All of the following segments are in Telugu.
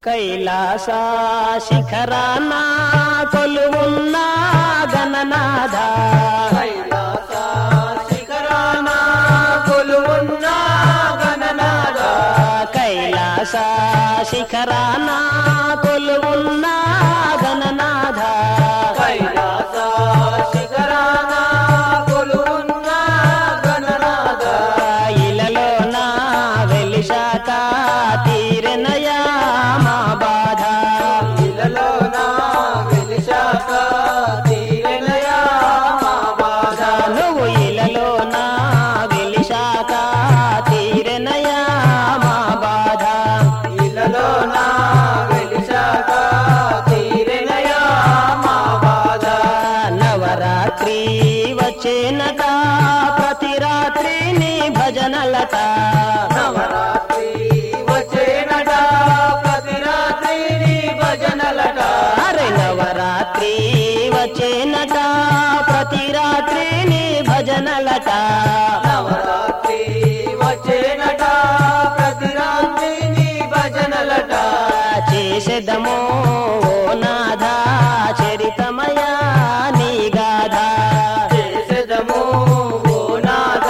కైలాస శిఖరాన కొలువున్న గణనాథ కైలాస శిఖరాన కొలువున్న గణనాథ కైలాస శిఖరాన కొలువున్న గణనాథ కైలాస శిఖరాన కొలువున్న గణనాథ ఇలలో నా వెలిశాక తీరనయా మా బాధ ఇలలోన వెలిశాక తీరెనయా మా బాధ నువ్వు ఇలలో నా వెలిశాక తీరనయా మా బాధ ఇలలోన వెలిశాక తీరెనయా మా బాధ నవరాత్రి వచ్చేనట ప్రతి రాత్రి నీ భజనలట నవరాత్రి వచ్చేనట ప్రతి రాత్రి నీ భజనలట అరే నవరాత్రి వచ్చేనట ప్రతి రాత్రి నీ భజనలట నవరాత్రి వచ్చేనట ప్రతి రాత్రి నీ భజనలట చేసేదమో ఓ నాథ చరితమయా నీ గాథ చేసెదము ఓ నాథ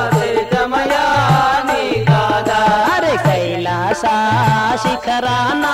చరితమయా నీ గాథ అరే కైలాస శిఖరాన